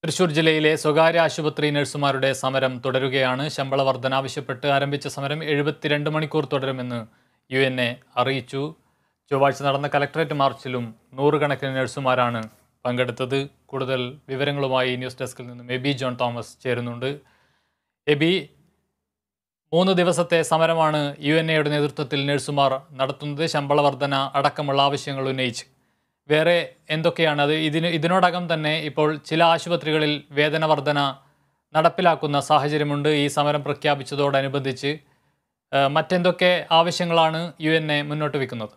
തൃശൂർ ജില്ലയിലെ സ്വകാര്യ ആശുപത്രി നഴ്സുമാരുടെ സമരം തുടരുകയാണ് ശമ്പള വർധന ആവശ്യപ്പെട്ട് ആരംഭിച്ച സമരം എഴുപത്തിരണ്ട് മണിക്കൂർ തുടരുമെന്ന് യു എൻ എ അറിയിച്ചു ചൊവ്വാഴ്ച നടന്ന കലക്ടറേറ്റ് മാർച്ചിലും നൂറുകണക്കിന് നഴ്സുമാരാണ് പങ്കെടുത്തത് കൂടുതൽ വിവരങ്ങളുമായി ന്യൂസ് ഡെസ്കിൽ നിന്നും എബി ജോൺ തോമസ് ചേരുന്നുണ്ട് എബി മൂന്ന് ദിവസത്തെ സമരമാണ് യു എൻ എയുടെ നേതൃത്വത്തിൽ നഴ്സുമാർ നടത്തുന്നത് ശമ്പള വർധന അടക്കമുള്ള ആവശ്യങ്ങൾ ഉന്നയിച്ച് വേറെ എന്തൊക്കെയാണ് അത് ഇതിന് ഇതിനോടകം തന്നെ ഇപ്പോൾ ചില ആശുപത്രികളിൽ വേതന വർധന നടപ്പിലാക്കുന്ന സാഹചര്യമുണ്ട് ഈ സമരം പ്രഖ്യാപിച്ചതോടനുബന്ധിച്ച് ഏഹ് മറ്റെന്തൊക്കെ ആവശ്യങ്ങളാണ് യു എൻ എ മുന്നോട്ട് വെക്കുന്നത്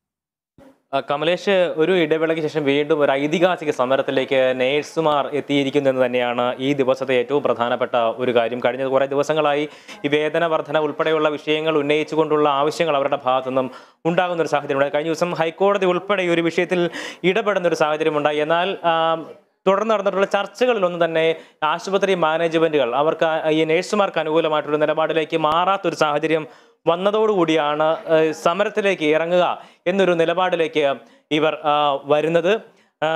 ആ, കമലേഷ് ഒരു ഇടവേളയ്ക്ക് ശേഷം വീണ്ടും ഒരു ഐതിഹാസിക സമരത്തിലേക്ക് നേഴ്സുമാർ എത്തിയിരിക്കുന്നു എന്ന് തന്നെയാണ് ഈ ദിവസത്തെ ഏറ്റവും പ്രധാനപ്പെട്ട ഒരു കാര്യം കഴിഞ്ഞ കുറേ ദിവസങ്ങളായി ഈ വേതന വർധന ഉൾപ്പെടെയുള്ള വിഷയങ്ങൾ ഉന്നയിച്ചുകൊണ്ടുള്ള ആവശ്യങ്ങൾ അവരുടെ ഭാഗത്തു നിന്നും ഉണ്ടാകുന്ന ഒരു സാഹചര്യമുണ്ടായി കഴിഞ്ഞ ദിവസം ഹൈക്കോടതി ഉൾപ്പെടെ ഈ ഒരു വിഷയത്തിൽ ഇടപെടുന്ന ഒരു സാഹചര്യമുണ്ടായി എന്നാൽ ആ, തുടർന്ന് നടന്നിട്ടുള്ള ചർച്ചകളിലൊന്നും തന്നെ ആശുപത്രി മാനേജ്മെന്റുകൾ അവർക്ക് ആ- ഈ നേഴ്സുമാർക്ക് അനുകൂലമായിട്ടുള്ള നിലപാടിലേക്ക് മാറാത്തൊരു സാഹചര്യം വന്നതോടുകൂടിയാണ് ഏഹ്, സമരത്തിലേക്ക് ഇറങ്ങുക എന്നൊരു നിലപാടിലേക്ക് ഇവർ ആ, വരുന്നത് ആ,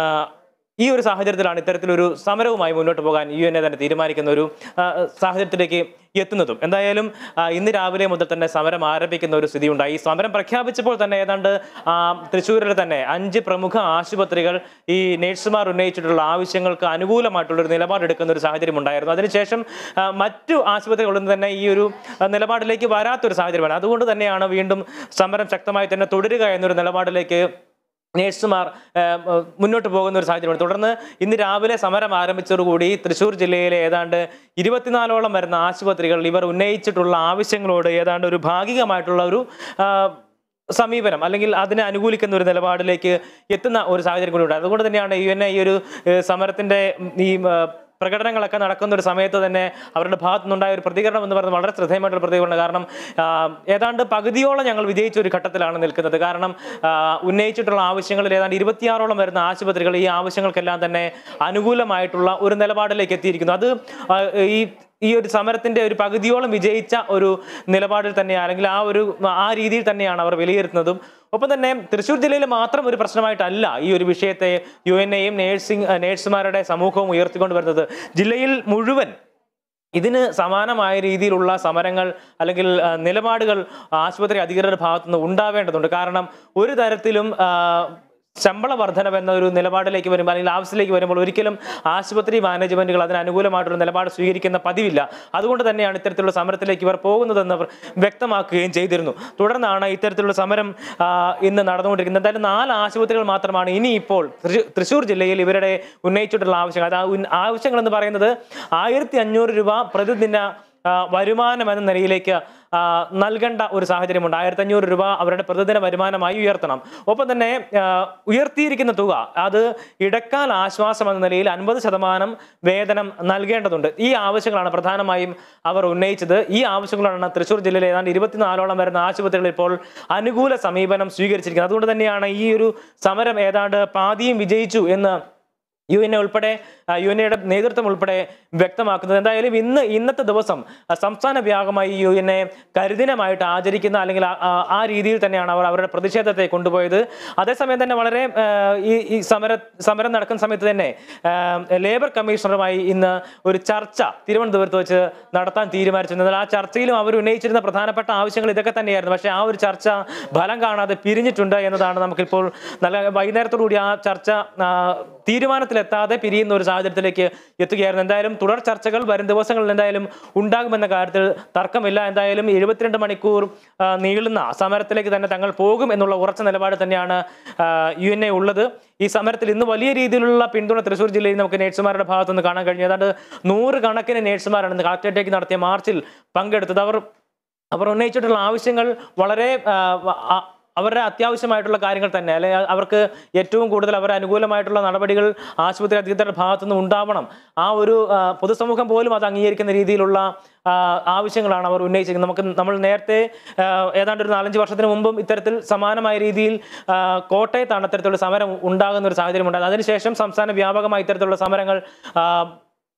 ഈ ഒരു സാഹചര്യത്തിലാണ് ഇത്തരത്തിലൊരു സമരവുമായി മുന്നോട്ട് പോകാൻ യു എൻ എ തന്നെ തീരുമാനിക്കുന്ന ഒരു ആ, സാഹചര്യത്തിലേക്ക് എത്തുന്നതും എന്തായാലും ആ, ഇന്ന് രാവിലെ മുതൽ തന്നെ സമരം ആരംഭിക്കുന്ന ഒരു സ്ഥിതി ഉണ്ടായി ഈ സമരം പ്രഖ്യാപിച്ചപ്പോൾ തന്നെ ഏതാണ്ട് ആ, തൃശ്ശൂരിൽ തന്നെ അഞ്ച് പ്രമുഖ ആശുപത്രികൾ ഈ നേഴ്സുമാർ ഉന്നയിച്ചിട്ടുള്ള ആവശ്യങ്ങൾക്ക് അനുകൂലമായിട്ടുള്ള ഒരു നിലപാടെടുക്കുന്ന ഒരു സാഹചര്യം ഉണ്ടായിരുന്നു അതിനുശേഷം ആ, മറ്റു ആശുപത്രികളൊന്നും തന്നെ ഈ ഒരു ആ, നിലപാടിലേക്ക് വരാത്തൊരു സാഹചര്യമാണ് അതുകൊണ്ട് തന്നെയാണ് വീണ്ടും സമരം ശക്തമായി തന്നെ തുടരുക എന്നൊരു നിലപാടിലേക്ക് നേഴ്സുമാർ ഏം, ഏഹ്, മുന്നോട്ട് പോകുന്ന ഒരു സാഹചര്യമാണ് തുടർന്ന് ഇന്ന് രാവിലെ സമരം ആരംഭിച്ചതോടുകൂടി തൃശ്ശൂർ ജില്ലയിലെ ഏതാണ്ട് ഇരുപത്തിനാലോളം വരുന്ന ആശുപത്രികൾ ഇവർ ഉന്നയിച്ചിട്ടുള്ള ആവശ്യങ്ങളോട് ഏതാണ്ട് ഒരു ഭാഗികമായിട്ടുള്ള ഒരു ആ, സമീപനം അല്ലെങ്കിൽ അതിനെ അനുകൂലിക്കുന്ന ഒരു നിലപാടിലേക്ക് എത്തുന്ന ഒരു സാഹചര്യം കൂടി ഉണ്ട് അതുകൊണ്ട് തന്നെയാണ് യു എൻ ഐ ഈ ഒരു ഏഹ്, സമരത്തിന്റെ ഉം, ഈ ആ, പ്രകടനങ്ങളൊക്കെ നടക്കുന്ന ഒരു സമയത്ത് തന്നെ അവരുടെ ഭാഗത്തു നിന്നുണ്ടായ ഒരു പ്രതികരണം എന്ന് പറയുന്നത് വളരെ ശ്രദ്ധേയമായിട്ടുള്ള പ്രതികരണം കാരണം ആ, ഏതാണ്ട് പകുതിയോളം ഞങ്ങൾ വിജയിച്ച ഒരു ഘട്ടത്തിലാണ് നിൽക്കുന്നത് കാരണം ആ, ഉന്നയിച്ചിട്ടുള്ള ആവശ്യങ്ങളിൽ ഏതാണ്ട് ഇരുപത്തിയാറോളം വരുന്ന ആശുപത്രികൾ ഈ ആവശ്യങ്ങൾക്കെല്ലാം തന്നെ അനുകൂലമായിട്ടുള്ള ഒരു നിലപാടിലേക്ക് എത്തിയിരിക്കുന്നു അത് ആ, ഈ ഈ ഒരു സമരത്തിന്റെ ഒരു പകുതിയോളം വിജയിച്ച ഒരു നിലപാടിൽ തന്നെ അല്ലെങ്കിൽ ആ ഒരു ആ രീതിയിൽ തന്നെയാണ് അവർ വിലയിരുത്തുന്നതും ഒപ്പം തന്നെ തൃശ്ശൂർ ജില്ലയിൽ മാത്രം ഒരു പ്രശ്നമായിട്ടല്ല ഈ ഒരു വിഷയത്തെ യു എൻ എയും നേഴ്സിംഗ് നേഴ്സുമാരുടെ സമൂഹവും ഉയർത്തിക്കൊണ്ട് വരുന്നത് ജില്ലയിൽ മുഴുവൻ ഇതിന് സമാനമായ രീതിയിലുള്ള സമരങ്ങൾ അല്ലെങ്കിൽ ആ, നിലപാടുകൾ ആശുപത്രി അധികൃതരുടെ ഭാഗത്തുനിന്ന് ഉണ്ടാവേണ്ടതുണ്ട് കാരണം ഒരു തരത്തിലും ആ, ശമ്പള വർധനം എന്ന ഒരു നിലപാടിലേക്ക് വരുമ്പോൾ അല്ലെങ്കിൽ ആവശ്യത്തിലേക്ക് വരുമ്പോൾ ഒരിക്കലും ആശുപത്രി മാനേജ്മെന്റുകൾ അതിന് അനുകൂലമായിട്ടുള്ള നിലപാട് സ്വീകരിക്കുന്ന പതിവില്ല അതുകൊണ്ട് തന്നെയാണ് ഇത്തരത്തിലുള്ള സമരത്തിലേക്ക് ഇവർ പോകുന്നതെന്ന് അവർ വ്യക്തമാക്കുകയും ചെയ്തിരുന്നു തുടർന്നാണ് ഇത്തരത്തിലുള്ള സമരം ആ, ഇന്ന് നടന്നുകൊണ്ടിരിക്കുന്നത് എന്തായാലും നാല് ആശുപത്രികൾ മാത്രമാണ് ഇനി ഇപ്പോൾ തൃശൂ- തൃശ്ശൂർ ജില്ലയിൽ ഇവരുടെ ഉന്നയിച്ചിട്ടുള്ള ആവശ്യങ്ങൾ അത് ആ ഉന്ന- ആവശ്യങ്ങൾ എന്ന് പറയുന്നത് ആയിരത്തി അഞ്ഞൂറ് രൂപ പ്രതിദിന ആ, വരുമാനം എന്ന നിലയിലേക്ക് ആ, നൽകേണ്ട ഒരു സാഹചര്യമുണ്ട് ആയിരത്തി അഞ്ഞൂറ് രൂപ അവരുടെ പ്രതിദിന വരുമാനമായി ഉയർത്തണം ഒപ്പം തന്നെ ആ, ഉയർത്തിയിരിക്കുന്ന തുക അത് ഇടക്കാല ആശ്വാസം എന്ന നിലയിൽ അൻപത് ശതമാനം വേതനം നൽകേണ്ടതുണ്ട് ഈ ആവശ്യങ്ങളാണ് പ്രധാനമായും അവർ ഉന്നയിച്ചത് ഈ ആവശ്യങ്ങളാണ് തൃശ്ശൂർ ജില്ലയിലെ ഏതാണ്ട് ഇരുപത്തിനാലോളം വരുന്ന ആശുപത്രികൾ ഇപ്പോൾ അനുകൂല സമീപനം സ്വീകരിച്ചിരിക്കുന്നത് അതുകൊണ്ട് തന്നെയാണ് ഈ ഒരു സമരം ഏതാണ്ട് പാതിയും വിജയിച്ചു എന്ന് യു എൻ എ ഉൾപ്പെടെ ആ, യു എൻ എയുടെ നേതൃത്വം ഉൾപ്പെടെ വ്യക്തമാക്കുന്നത് എന്തായാലും ഇന്ന് ഇന്നത്തെ ദിവസം ആ, സംസ്ഥാന വ്യാപകമായി യു എൻ എ കരിദിനമായിട്ട് ആചരിക്കുന്ന അല്ലെങ്കിൽ ആ- ആ- ആ രീതിയിൽ തന്നെയാണ് അവർ അവരുടെ പ്രതിഷേധത്തെ കൊണ്ടുപോയത് അതേസമയം തന്നെ വളരെ ആ, ഈ ഈ സമര സമരം നടക്കുന്ന സമയത്ത് തന്നെ ആ, ലേബർ കമ്മീഷണറുമായി ഇന്ന് ഒരു ചർച്ച തിരുവനന്തപുരത്ത് വെച്ച് നടത്താൻ തീരുമാനിച്ചു എന്നാൽ ആ ചർച്ചയിലും അവർ ഉന്നയിച്ചിരുന്ന പ്രധാനപ്പെട്ട ആവശ്യങ്ങൾ ഇതൊക്കെ തന്നെയായിരുന്നു പക്ഷേ ആ ഒരു ചർച്ച ഫലം കാണാതെ പിരിഞ്ഞിട്ടുണ്ട് എന്നതാണ് നമുക്കിപ്പോൾ നല്ല വൈകുന്നേരത്തോടു കൂടി ആ ചർച്ച ആ, തീരുമാനത്തിലെത്താതെ പിരിയുന്ന ഒരു സാഹചര്യത്തിലേക്ക് എത്തുകയായിരുന്നു എന്തായാലും തുടർ ചർച്ചകൾ വരും ദിവസങ്ങളിൽ എന്തായാലും ഉണ്ടാകുമെന്ന കാര്യത്തിൽ തർക്കമില്ല എന്തായാലും എഴുപത്തിരണ്ട് മണിക്കൂർ ആ, നീളുന്ന സമരത്തിലേക്ക് തന്നെ തങ്ങൾ പോകും എന്നുള്ള ഉറച്ച നിലപാട് തന്നെയാണ് യു എൻ എ ഉള്ളത് ഈ സമരത്തിൽ ഇന്ന് വലിയ രീതിയിലുള്ള പിന്തുണ തൃശ്ശൂർ ജില്ലയിൽ നമുക്ക് നേഴ്സുമാരുടെ ഭാഗത്തുനിന്ന് കാണാൻ കഴിഞ്ഞു ഏതാണ്ട് നൂറ് കണക്കിന് നേഴ്സുമാരാണ് ഇന്ന് കളക്ടറേറ്റിലേക്ക് നടത്തിയ മാർച്ചിൽ പങ്കെടുത്തത് അവർ അവർ ഉന്നയിച്ചിട്ടുള്ള ആവശ്യങ്ങൾ വളരെ ആ, ആ, അവരുടെ അത്യാവശ്യമായിട്ടുള്ള കാര്യങ്ങൾ തന്നെ അല്ലെ അവർക്ക് ഏറ്റവും കൂടുതൽ അവരെ അനുകൂലമായിട്ടുള്ള നടപടികൾ ആശുപത്രി അധികൃതരുടെ ഭാഗത്തുനിന്ന് ഉണ്ടാവണം ആ ഒരു ആ, പൊതുസമൂഹം പോലും അത് അംഗീകരിക്കുന്ന രീതിയിലുള്ള ആ, ആവശ്യങ്ങളാണ് അവർ ഉന്നയിച്ചിരിക്കുന്നത് നമുക്ക് നമ്മൾ നേരത്തെ ആ, ഏതാണ്ട് ഒരു നാലഞ്ച് വർഷത്തിന് മുമ്പും ഇത്തരത്തിൽ സമാനമായ രീതിയിൽ ആ, കോട്ടയത്താണ് ഇത്തരത്തിലുള്ള സമരം ഉണ്ടാകുന്ന ഒരു സാഹചര്യം ഉണ്ടായത് അതിനുശേഷം സംസ്ഥാന വ്യാപകമായി ഇത്തരത്തിലുള്ള സമരങ്ങൾ ആ,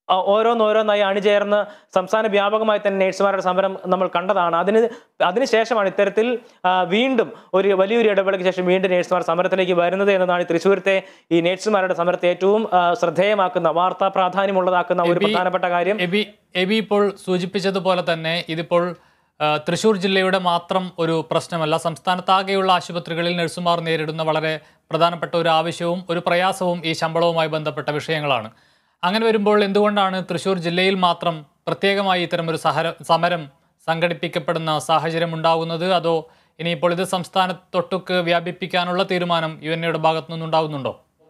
ആ, ഓരോന്നോരോന്നായി അണിചേർന്ന് സംസ്ഥാന വ്യാപകമായി തന്നെ നേഴ്സുമാരുടെ സമരം നമ്മൾ കണ്ടതാണ് അതിന് അതിനുശേഷമാണ് ഇത്തരത്തിൽ ആ, വീണ്ടും ഒരു വലിയൊരു ഇടവേളയ്ക്ക് ശേഷം വീണ്ടും നേഴ്സുമാർ സമരത്തിലേക്ക് വരുന്നത് എന്നതാണ് ഈ തൃശ്ശൂരത്തെ ഈ നേഴ്സുമാരുടെ സമരത്തെ ഏറ്റവും ആ, ശ്രദ്ധേയമാക്കുന്ന വാർത്താ പ്രാധാന്യമുള്ളതാക്കുന്ന ഒരു എബി- പ്രധാനപ്പെട്ട കാര്യം എബി എബി ഇപ്പോൾ സൂചിപ്പിച്ചതുപോലെ തന്നെ ഇതിപ്പോൾ ആ, തൃശൂർ ജില്ലയുടെ മാത്രം ഒരു പ്രശ്നമല്ല സംസ്ഥാനത്താകെയുള്ള ആശുപത്രികളിൽ നഴ്സുമാർ നേരിടുന്ന വളരെ പ്രധാനപ്പെട്ട ഒരു ആവശ്യവും ഒരു പ്രയാസവും ഈ ശമ്പളവുമായി ബന്ധപ്പെട്ട വിഷയങ്ങളാണ് അങ്ങനെ വരുമ്പോൾ എന്തുകൊണ്ടാണ് തൃശൂർ ജില്ലയിൽ മാത്രം പ്രത്യേകമായി ഇത്തരമൊരു സഹര സമരം സംഘടിപ്പിക്കപ്പെടുന്ന സാഹചര്യം ഉണ്ടാകുന്നത് അതോ ഇനിയിപ്പോൾ ഇത് സംസ്ഥാനത്തൊട്ടുക്ക് വ്യാപിപ്പിക്കാനുള്ള തീരുമാനം യു എൻ എയുടെ ഭാഗത്തു നിന്നുണ്ടാകുന്നുണ്ടോ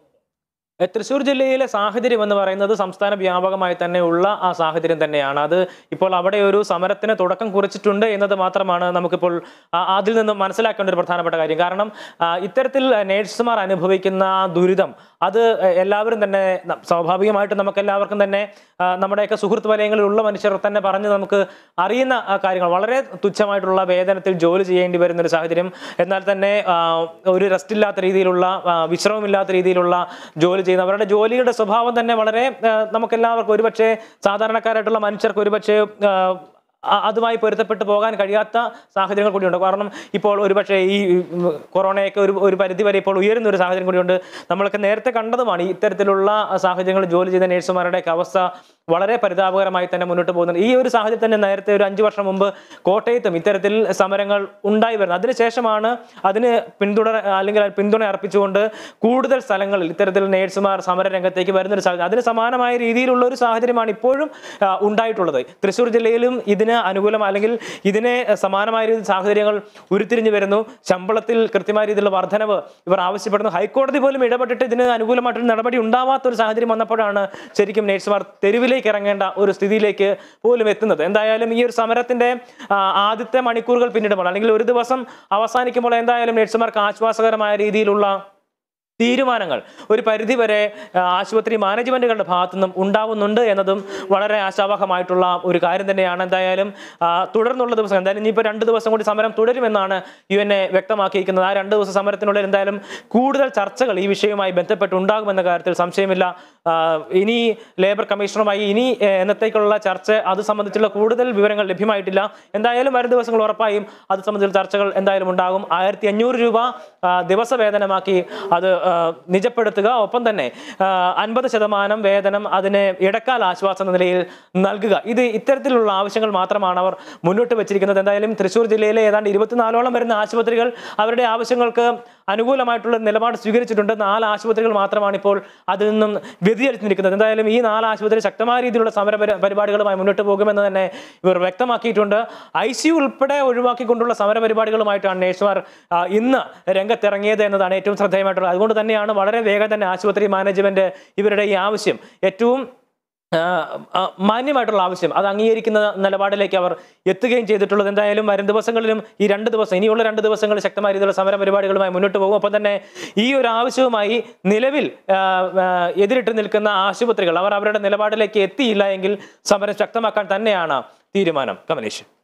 എ, തൃശ്ശൂർ ജില്ലയിലെ സാഹചര്യം എന്ന് പറയുന്നത് സംസ്ഥാന വ്യാപകമായി തന്നെ ഉള്ള ആ സാഹചര്യം തന്നെയാണ് അത് ഇപ്പോൾ അവിടെ ഒരു സമരത്തിന് തുടക്കം കുറിച്ചിട്ടുണ്ട് എന്നത് മാത്രമാണ് നമുക്കിപ്പോൾ ആ, അതിൽ നിന്ന് മനസ്സിലാക്കേണ്ട ഒരു പ്രധാനപ്പെട്ട കാര്യം കാരണം ആ, ഇത്തരത്തിൽ നേഴ്സുമാർ അനുഭവിക്കുന്ന ആ ദുരിതം അത് എല്ലാവരും തന്നെ ന- സ്വാഭാവികമായിട്ടും നമുക്ക് എല്ലാവർക്കും തന്നെ ആ, നമ്മുടെയൊക്കെ സുഹൃത്ത് വലയങ്ങളിലുള്ള മനുഷ്യർ തന്നെ പറഞ്ഞ് നമുക്ക് അറിയുന്ന ആ, കാര്യങ്ങൾ വളരെ തുച്ഛമായിട്ടുള്ള വേതനത്തിൽ ജോലി ചെയ്യേണ്ടി വരുന്ന ഒരു സാഹചര്യം എന്നാൽ തന്നെ ആ, ഒരു റെസ്റ്റ് ഇല്ലാത്ത രീതിയിലുള്ള ആ, വിശ്രമമില്ലാത്ത രീതിയിലുള്ള ജോലി ചെയ്യുന്ന അവരുടെ ജോലിയുടെ സ്വഭാവം തന്നെ വളരെ ആ, നമുക്കെല്ലാവർക്കും ഒരുപക്ഷെ സാധാരണക്കാരായിട്ടുള്ള മനുഷ്യർക്ക് ഒരുപക്ഷെ ആ, അ- അതുമായി പൊരുത്തപ്പെട്ട് പോകാൻ കഴിയാത്ത സാഹചര്യങ്ങൾ കൂടിയുണ്ട് കാരണം ഇപ്പോൾ ഒരുപക്ഷെ ഈ ഉം, കൊറോണയൊക്കെ ഒരു ഒരു പരിധി വരെ ഇപ്പോൾ ഉയരുന്ന ഒരു സാഹചര്യം കൂടിയുണ്ട് നമ്മളൊക്കെ നേരത്തെ കണ്ടതുമാണ് ഈ ഇത്തരത്തിലുള്ള സാഹചര്യങ്ങളിൽ ജോലി ചെയ്ത നേഴ്സുമാരുടെയൊക്കെ അവസ്ഥ വളരെ പരിതാപകരമായി തന്നെ മുന്നോട്ട് പോകുന്നുണ്ട് ഈ ഒരു സാഹചര്യം തന്നെ നേരത്തെ ഒരു അഞ്ചു വർഷം മുമ്പ് കോട്ടയത്തും ഇത്തരത്തിൽ സമരങ്ങൾ ഉണ്ടായി വരുന്നത് അതിനുശേഷമാണ് അതിന് പിന്തുണ അല്ലെങ്കിൽ പിന്തുണ അർപ്പിച്ചുകൊണ്ട് കൂടുതൽ സ്ഥലങ്ങളിൽ ഇത്തരത്തിൽ നേഴ്സുമാർ സമര രംഗത്തേക്ക് വരുന്ന ഒരു സാഹചര്യം അതിന് സമാനമായ രീതിയിലുള്ള ഒരു സാഹചര്യമാണ് ഇപ്പോഴും ആ, ഉണ്ടായിട്ടുള്ളത് തൃശ്ശൂർ ജില്ലയിലും ഇതിന് അനുകൂലം അല്ലെങ്കിൽ ഇതിനെ സമാനമായ രീതിയിൽ സാഹചര്യങ്ങൾ ഉരുത്തിരിഞ്ഞു വരുന്നു ശമ്പളത്തിൽ കൃത്യമായ രീതിയിലുള്ള വർധനവ് ഇവർ ആവശ്യപ്പെടുന്നു ഹൈക്കോടതി പോലും ഇടപെട്ടിട്ട് ഇതിന് അനുകൂലമായിട്ടൊരു നടപടി ഉണ്ടാവാത്ത ഒരു സാഹചര്യം വന്നപ്പോഴാണ് ശരിക്കും നേഴ്സുമാർ തെരുവിലേക്ക് ഇറങ്ങേണ്ട ഒരു സ്ഥിതിയിലേക്ക് പോലും എത്തുന്നത് എന്തായാലും ഈ ഒരു സമരത്തിന്റെ ആ, ആദ്യത്തെ മണിക്കൂറുകൾ പിന്നിടുമ്പോൾ അല്ലെങ്കിൽ ഒരു ദിവസം അവസാനിക്കുമ്പോൾ എന്തായാലും നേഴ്സുമാർക്ക് ആശ്വാസകരമായ രീതിയിലുള്ള തീരുമാനങ്ങൾ ഒരു പരിധിവരെ ആ, ആശുപത്രി മാനേജ്മെന്റുകളുടെ ഭാഗത്തുനിന്നും ഉണ്ടാവുന്നുണ്ട് എന്നതും വളരെ ആശാവഹമായിട്ടുള്ള ഒരു കാര്യം തന്നെയാണ് എന്തായാലും ആ, തുടർന്നുള്ള ദിവസം എന്തായാലും ഇനിയിപ്പോൾ രണ്ട് ദിവസം കൂടി സമരം തുടരുമെന്നാണ് യു എൻ എ വ്യക്തമാക്കിയിരിക്കുന്നത് ആ രണ്ട് ദിവസം സമരത്തിനുള്ളിൽ എന്തായാലും കൂടുതൽ ചർച്ചകൾ ഈ വിഷയവുമായി ബന്ധപ്പെട്ട് ഉണ്ടാകുമെന്ന കാര്യത്തിൽ സംശയമില്ല ആ, ഇനി ലേബർ കമ്മീഷണറുമായി ഇനി ഏ, എന്നത്തേക്കുള്ള ചർച്ച അത് സംബന്ധിച്ചുള്ള കൂടുതൽ വിവരങ്ങൾ ലഭ്യമായിട്ടില്ല എന്തായാലും വരും ദിവസങ്ങൾ ഉറപ്പായും അത് സംബന്ധിച്ചുള്ള ചർച്ചകൾ എന്തായാലും ഉണ്ടാകും ആയിരത്തി അഞ്ഞൂറ് രൂപ ആ, ദിവസ വേതനമാക്കി അത് ആ, നിജപ്പെടുത്തുക ഒപ്പം തന്നെ അൻപത് ശതമാനം വേതനം അതിന് ഇടക്കാല ആശ്വാസം എന്ന നിലയിൽ നൽകുക ഇത് ഇത്തരത്തിലുള്ള ആവശ്യങ്ങൾ മാത്രമാണ് അവർ മുന്നോട്ട് വെച്ചിരിക്കുന്നത് എന്തായാലും തൃശ്ശൂർ ജില്ലയിലെ ഏതാണ്ട് ഇരുപത്തിനാലോളം വരുന്ന ആശുപത്രികൾ അവരുടെ ആവശ്യങ്ങൾക്ക് അനുകൂലമായിട്ടുള്ള നിലപാട് സ്വീകരിച്ചിട്ടുണ്ട് നാല് ആശുപത്രികൾ മാത്രമാണ് ഇപ്പോൾ അതിൽ നിന്നും വ്യതിചലിച്ചിരിക്കുന്നത് എന്തായാലും ഈ നാല് ആശുപത്രി ശക്തമായ രീതിയിലുള്ള സമര പരി- പരിപാടികളുമായി മുന്നോട്ട് പോകുമെന്ന് തന്നെ ഇവർ വ്യക്തമാക്കിയിട്ടുണ്ട് ഐ സി യു ഉൾപ്പെടെ ഒഴിവാക്കിക്കൊണ്ടുള്ള സമര പരിപാടികളുമായിട്ടാണ് നേഴ്സുമാർ ആ, ഇന്ന് രംഗത്തിറങ്ങിയത് എന്നതാണ് ഏറ്റവും ശ്രദ്ധേയമായിട്ടുള്ളത് അതുകൊണ്ട് തന്നെയാണ് വളരെ വേഗം തന്നെ ആശുപത്രി മാനേജ്മെന്റ് ഇവരുടെ ഈ ആവശ്യം ഏറ്റവും ആ, ആ, മാന്യമായിട്ടുള്ള ആവശ്യം അത് അംഗീകരിക്കുന്ന നിലപാടിലേക്ക് അവർ എത്തുകയും ചെയ്തിട്ടുള്ളത് എന്തായാലും വരും ദിവസങ്ങളിലും ഈ രണ്ട് ദിവസം ഇനിയുള്ള രണ്ട് ദിവസങ്ങൾ ശക്തമായ രീതിയിലുള്ള സമര പരിപാടികളുമായി മുന്നോട്ട് പോകും ഒപ്പം തന്നെ ഈ ഒരു ആവശ്യവുമായി നിലവിൽ ആ, ആ, എതിരിട്ട് നിൽക്കുന്ന ആശുപത്രികൾ അവർ അവരുടെ നിലപാടിലേക്ക് എത്തിയില്ല എങ്കിൽ സമരം ശക്തമാക്കാൻ തന്നെയാണ് തീരുമാനം കമലേഷ്